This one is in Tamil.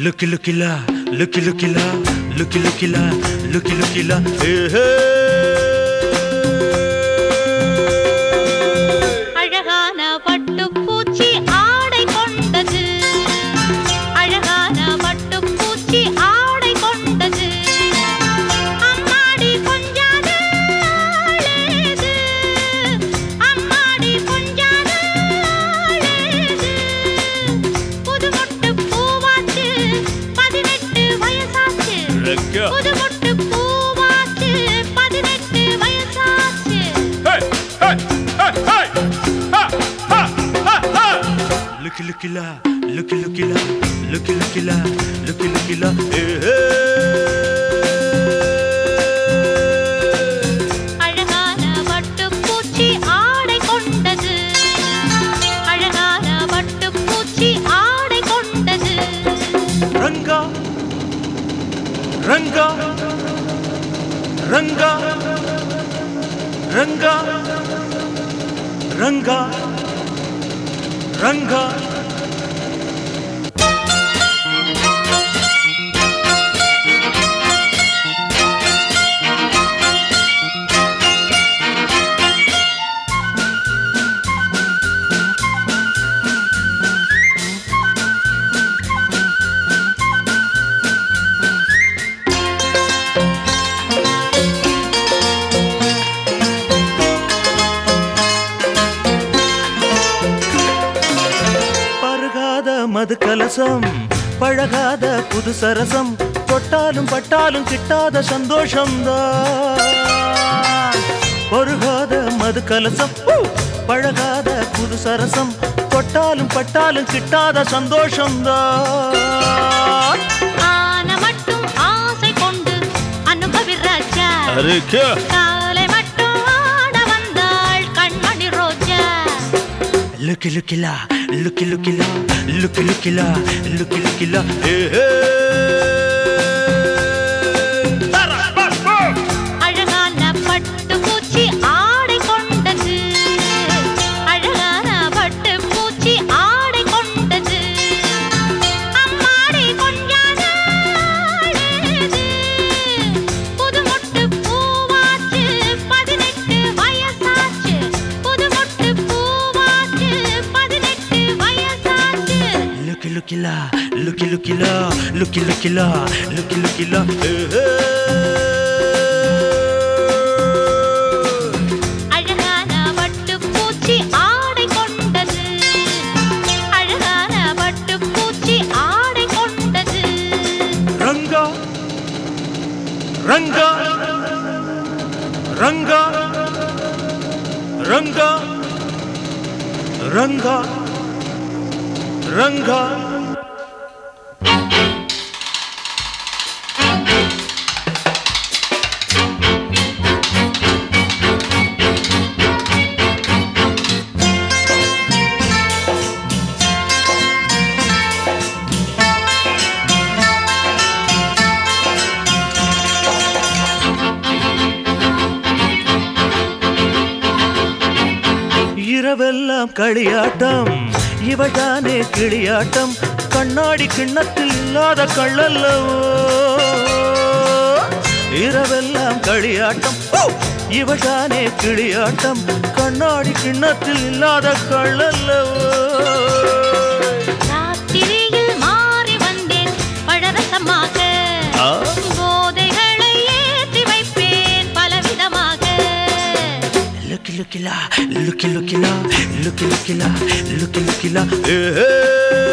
லுக்கி லுக்கிலா லுக்கி லுக்கிலா லுக்கி லுக்கிலா லுக்கி லுக்கிலா அழகான பட்டுப்பூச்சி ஆடை கொண்டது அழகான பட்டுப்பூச்சி ஆடை கொண்டது அம்மாடி கொஞ்சாத ஆளேது அம்மாடி கொஞ்சாத ஆளேது புது மொட்டு பூவாச்சு பதினெட்டு வயசாச்சு புது மொட்டு பூவாச்சு பதினெட்டு வயசாச்சு லுக்கி லுக்கிலா லுக்கி லுக்கிலா லுக்கி லுக்கிலா லுக்கி லுக்கிலா அழகான பட்டுப்பூச்சி ஆடை கொண்டது அழகான பட்டுப்பூச்சி ஆடை கொண்டது ரங்கா ரங்கா ரங்கா ரங்கா ரங்கா ரங்கா பருகாத மது கலசம் பழகாத புது சரசம் தொட்டாலும் பட்டாலும் கிட்டாத சந்தோஷம்தான் பருகாத மது கலசம் ஊ! பழகாத புது சரசம் தொட்டாலும் பட்டாலும் கிட்டாத சந்தோஷம்தான் ஆன மட்டும் ஆசை கொண்டு அனுபவி ராஜா காலை மட்டும் ஆட வந்தாள் கண்மணி ரோஜா லுக்கி லுக்கிலா லுக்கி லுக்கிலா லுக்கி லுக்கிலா லுக்கி லுக்கிலா அழகான பட்டுப்பூச்சி ஆடை கொண்டது அழகான பட்டுப்பூச்சி ஆடை கொண்டது அம்மாடி கொஞ்சாத ஆளேது. புது மொட்டு பூவாச்சு பதினெட்டு வயசாச்சு புது மொட்டு பூவாச்சு பதினெட்டு வயசாச்சு லுக்கி லுக்கிலா லுக்கி லுக்கிலா லுக்கி லுக்கிலா லுக்கி லுக்கிலா அழகான பட்டுப்பூச்சி ஆடை கொண்டது அழகான பட்டுப்பூச்சி ஆடை கொண்டது ரங்கா ரங்கா ரங்கா ரங்கா ரங்கா ரங்கா இரவெல்லாம் களியாட்டம் இவள்தானே கிளியாட்டம் கண்ணாடி கிண்ணத்தில் இல்லாத கள்ளல்லவோ இரவெல்லாம் களியாட்டம் ஓ! இவள்தானே கிளியாட்டம் கண்ணாடி கிண்ணத்தில் இல்லாத கள்ளல்லவோ ராத்திரியில் மாறி வந்தேன் பழரசமாக ஆ? போதைகளை ஏற்றி வைப்பேன் பலவிதமாக லுக்கி லுக்கிலா லுக்கி லுக்கிலா லுக்கி லுக்கிலா லுக்கி லுக்கிலா ஏ